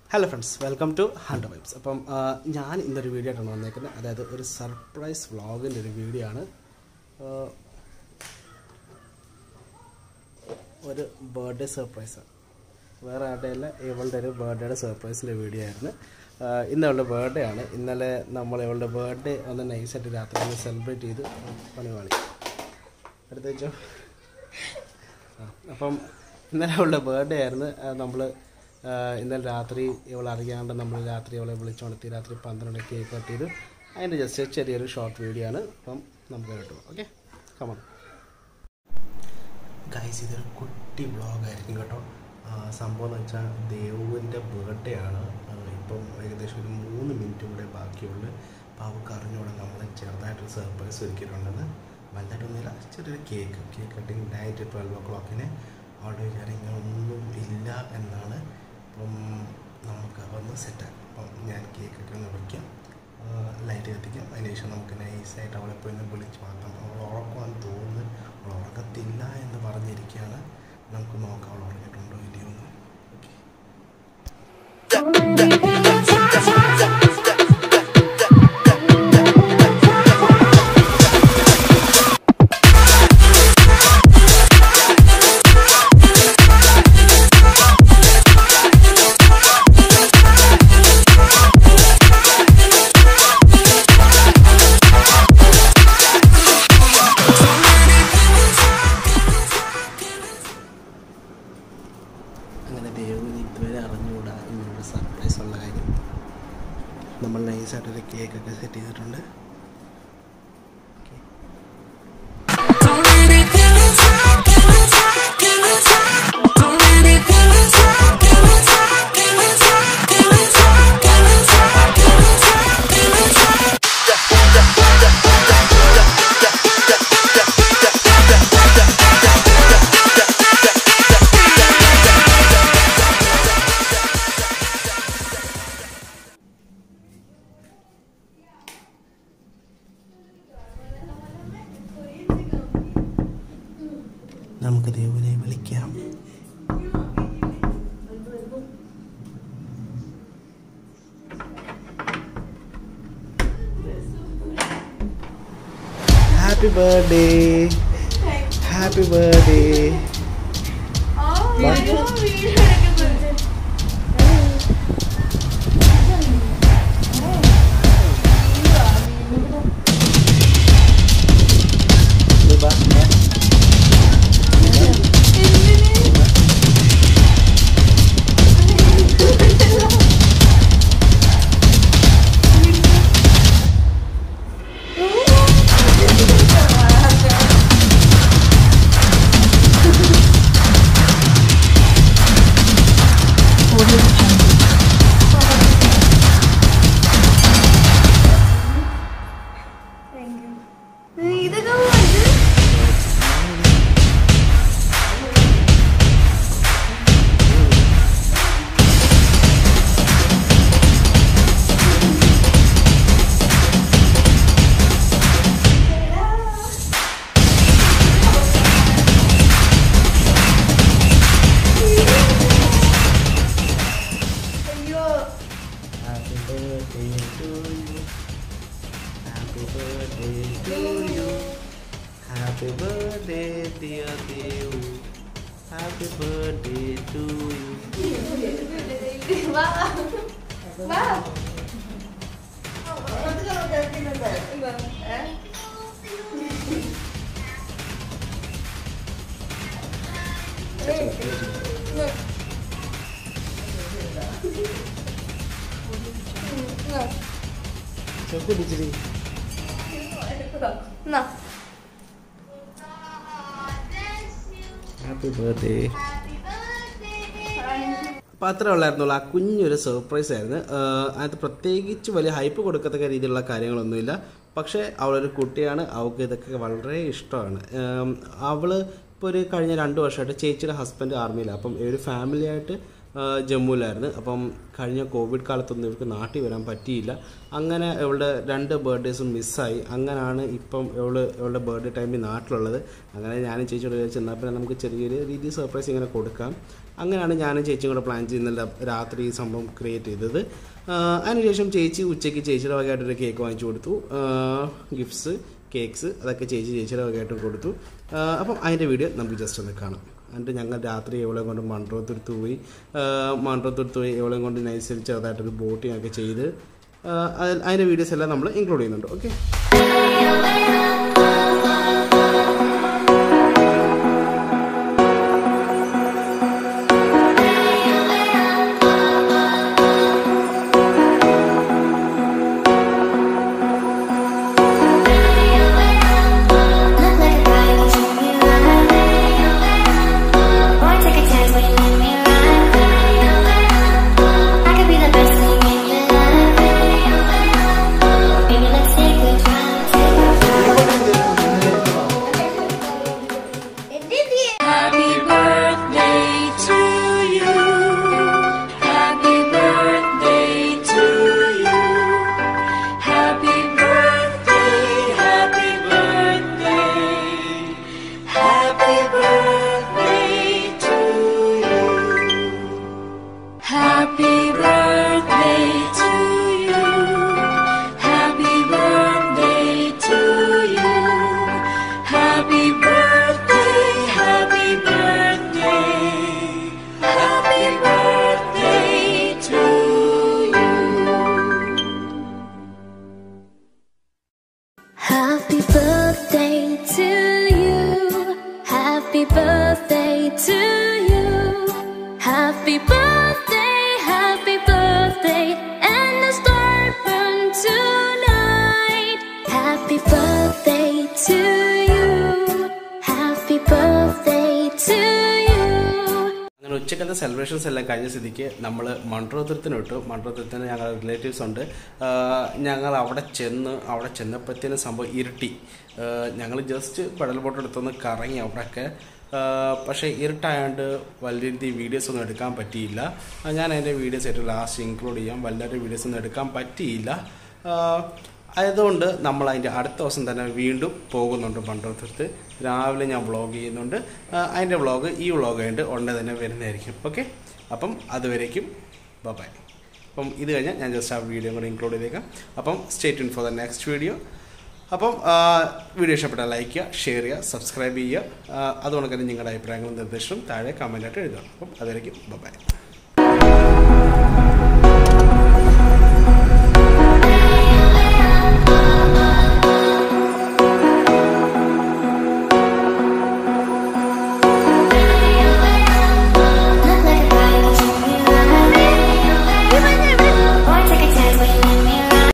Hello friends welcome to hundred vibes അപ്പം ആ, ഞാൻ ഇന്നൊരു വീഡിയോ ആയിട്ടാണ് വന്നേക്കുന്നത് അതായത് ഒരു സർപ്രൈസ് വ്ളോഗിൻ്റെ ഒരു വീഡിയോ ആണ് ആ, ഒരു ബർത്ത്ഡേ സർപ്രൈസ് വേറെ ആരുടെയല്ല ഇവളുടെ ഒരു ബർത്ത്ഡേയുടെ സർപ്രൈസിൻ്റെ വീഡിയോ ആയിരുന്നു ആ, ഇന്ന് അവളുടെ ബർത്ത്ഡേ ആണ് ഇന്നലെ നമ്മൾ ഇവളുടെ ബർത്ത്ഡേ ഒന്ന് നൈസായിട്ട് രാത്രി ഒന്ന് സെലിബ്രേറ്റ് ചെയ്ത് പണി പാളി എടുത്ത് വെച്ചോ ആ, അപ്പം ഇന്നലെ അവളുടെ ബർത്ത്ഡേ ആയിരുന്നു നമ്മൾ ഇന്നലെ രാത്രി ഇവൾ അറിയാണ്ട് നമ്മൾ രാത്രി അവളെ വിളിച്ചുണർത്തി രാത്രി പന്ത്രണ്ട് കേക്ക് കട്ട് ചെയ്തു അതിൻ്റെ ജസ്റ്റ് ചെറിയൊരു ഷോർട്ട് വീഡിയോ ആണ് അപ്പം നമുക്ക് കേട്ടു ഓക്കെ കമൺ ഗൈസ് ഇതൊരു കുട്ടി വ്ളോഗായിരിക്കും കേട്ടോ ആ, സംഭവം എന്ന് വെച്ചാൽ ദേവുവിൻ്റെ ബർത്ത്ഡേ ആണ് ആ, ഇപ്പം ഏകദേശം ഒരു മൂന്ന് മിനിറ്റ് കൂടെ ബാക്കിയുള്ളൂ അപ്പോൾ അവൾക്ക് അറിഞ്ഞുകൂടെ നമ്മൾ ചെറുതായിട്ടൊരു സർപ്രൈസ് ഒരുക്കിയിട്ടുണ്ടെന്ന് വലുതായിട്ടൊന്നുമില്ല ചെറിയൊരു cake cake cutting night twelve ഒ ക്ലോക്കിന് അവിടെ വിചാരം ഇങ്ങനെ ഒന്നും ഇല്ല എന്നാണ് അപ്പം നമുക്ക് അതൊന്ന് സെറ്റാക്കാം അപ്പം ഞാൻ കേക്കൊക്കെ ഒന്ന് വയ്ക്കാം ലൈറ്റ് കത്തിക്കാം അതിന് ശേഷം നമുക്ക് നൈസായിട്ട് അവളെ പോയി ഒന്ന് വിളിച്ച് മാറ്റാം അവൾ ഉറക്കമാണെന്ന് തോന്നുന്നു അവൾ ഉറക്കത്തില്ല എന്ന് പറഞ്ഞിരിക്കുകയാണ് നമുക്ക് നോക്കാം അവൾ ഉറങ്ങിയിട്ടുണ്ടോ ഇല്ലയോ എന്ന് ഓക്കെ അങ്ങനെ ദേവിന് ഇതുവരെ അറിഞ്ഞുകൂടാ ഇങ്ങനൊരു സർപ്രൈസ് ഉള്ള കാര്യം നമ്മൾ നൈസായിട്ടൊരു കേക്കൊക്കെ സെറ്റ് ചെയ്തിട്ടുണ്ട് ഓക്കെ നമുക്ക് ദേവിനെ വിളിക്കാം ഹാപ്പി ബർത്ത്ഡേ ഹാപ്പി ബർത്ത്ഡേ ഇതൊക്കെ വലുത്. അയ്യോ Happy birthday to you. Happy birthday to you. Happy birthday, dear Devu. Happy birthday to you. വാ വാ ചോക്ക് പിടിച്ചിരി എന്നാ ഹാപ്പി ബർത്ത്ഡേ അപ്പോൾ അത്രേ ഉള്ളായിരുന്നുള്ളൂ ആ കുഞ്ഞൊരു സർപ്രൈസ് ആയിരുന്നു ആഹ് അതിനകത്ത് പ്രത്യേകിച്ച് വലിയ ഹൈപ്പ് കൊടുക്കത്തക്ക രീതിയിലുള്ള കാര്യങ്ങളൊന്നുമില്ല പക്ഷേ അവളൊരു കുട്ടിയാണ് അവൾക്ക് ഇതൊക്കെ വളരെ ഇഷ്ടമാണ് ആം, അവള് ഇപ്പോൾ ഒരു കഴിഞ്ഞ രണ്ട് വർഷമായിട്ട് ചേച്ചിയുടെ ഹസ്ബൻഡ് ആർമിയിലാണ് അപ്പം ഈ ഒരു ഫാമിലി ആയിട്ട് ആ, ജമ്മുവിലായിരുന്നു അപ്പം കഴിഞ്ഞ കോവിഡ് കാലത്തൊന്നും ഇവർക്ക് നാട്ടിൽ വരാൻ പറ്റിയില്ല അങ്ങനെ ഇവളുടെ രണ്ട് ബർത്ത്ഡേസും മിസ്സായി അങ്ങനെയാണ് ഇപ്പം ഇവള് ഇവളുടെ ബർത്ത്ഡേ ടൈമിൽ നാട്ടിലുള്ളത് അങ്ങനെ ഞാനും ചേച്ചിയോട് ചോദിച്ചു എന്നാൽ പിന്നെ നമുക്ക് ചെറിയൊരു രീതിയിൽ സർപ്രൈസ് ഇങ്ങനെ കൊടുക്കാം അങ്ങനെയാണ് ഞാനും ചേച്ചിയും കൂടെ പ്ലാൻ ചെയ്യുന്ന രാത്രി ഈ സംഭവം ക്രിയേറ്റ് ചെയ്തത് ആ, അതിനുശേഷം ചേച്ചി ഉച്ചയ്ക്ക് ചേച്ചിയുടെ വകയായിട്ടൊരു കേക്ക് വാങ്ങിച്ചു കൊടുത്തു ഗിഫ്റ്റ്സ് കേക്ക്സ് അതൊക്കെ ചേച്ചി ചേച്ചിയുടെ വകയായിട്ട് കൊടുത്തു ആ, അപ്പം അതിൻ്റെ വീഡിയോ നമുക്ക് ജസ്റ്റ് ഒന്ന് കാണാം എന്നിട്ട് ഞങ്ങൾ രാത്രി എവളെ കൊണ്ട് മൺട്രോത്തുരുത്ത് പോയി മൺട്രോത്തുരുത്ത് പോയി എവളെ കൊണ്ട് നൈസിൽ ചെറുതായിട്ടൊരു ബോട്ടിംഗ് ഒക്കെ ചെയ്ത് ആ, അതിൽ അതിൻ്റെ വീഡിയോസ് എല്ലാം നമ്മൾ ഇൻക്ലൂഡ് ചെയ്യുന്നുണ്ട് okay Look like a guy who's in me right. Boy, take a chance when you let me ride. I could be the best thing in your life. Baby, let's take a drive, take a drive. എന്ത് Happy birthday to you. Happy birthday to you. Happy birthday, happy birthday. Happy birthday to you. Happy birthday to you. Happy birthday to you. Happy birthday, happy birthday. Happy birthday to you. Happy birthday to you. Happy birthday to you. Happy birthday, happy birthday. And the star burn tonight. Happy birthday to you. Happy birthday to you. അങ്ങനെ ഉച്ചക്കത്തെ celebrations എല്ലാം കഴിഞ്ഞ സ്ഥിതിക്ക് നമ്മൾ മൺട്രോത്തുരത്തിന് വിട്ടു മൺട്രോത്തുരത്തിന് ഞങ്ങൾ relatives ഉണ്ട് ആ, ഞങ്ങൾ അവിടെ ചെന്ന് അവിടെ ചെന്നപ്പോഴത്തേനും സംഭവം ഇരുട്ടി ഞങ്ങൾ ജസ്റ്റ് പെടൽ ബോട്ട് എടുത്തൊന്ന് കറങ്ങി അവിടെയൊക്കെ ആ, പക്ഷേ ഇരുട്ടായതുകൊണ്ട് വലിയ രീതിയിൽ വീഡിയോസ് ഒന്നും എടുക്കാൻ പറ്റിയില്ല ആ, ഞാൻ അതിൻ്റെ വീഡിയോസ് ഏറ്റവും ലാസ്റ്റ് ഇൻക്ലൂഡ് ചെയ്യാം വല്ലാതെ വീഡിയോസ് ഒന്നും എടുക്കാൻ പറ്റിയില്ല ആ, ആയതുകൊണ്ട് നമ്മൾ അതിൻ്റെ അടുത്ത ദിവസം തന്നെ വീണ്ടും പോകുന്നുണ്ട് പണ്ടോത്തടുത്ത് രാവിലെ ഞാൻ വ്ളോഗ് ചെയ്യുന്നുണ്ട് ആ, അതിൻ്റെ വ്ളോഗ് ഈ വ്ളോഗ് ആയിട്ട് ഉടനെ തന്നെ വരുന്നതായിരിക്കും ഓക്കെ അപ്പം അതുവരേക്കും ബൈ അപ്പം ഇത് കഴിഞ്ഞാൽ ഞാൻ ജസ്റ്റ് ആ വീഡിയോ കൂടെ ഇൻക്ലൂഡ് ചെയ്തേക്കാം അപ്പം stay tune for the next video അപ്പം ആ, വീഡിയോ ഇഷ്ടപ്പെട്ടാൽ ലൈക്ക് ചെയ്യുക ഷെയർ ചെയ്യുക സബ്സ്ക്രൈബ് ചെയ്യുക ആ, അതുകൊണ്ട് തന്നെ നിങ്ങളുടെ അഭിപ്രായങ്ങളും നിർദ്ദേശവും താഴെ കമൻറ്റായിട്ട് എഴുതണം അപ്പം അതുവരേക്കും ബൈ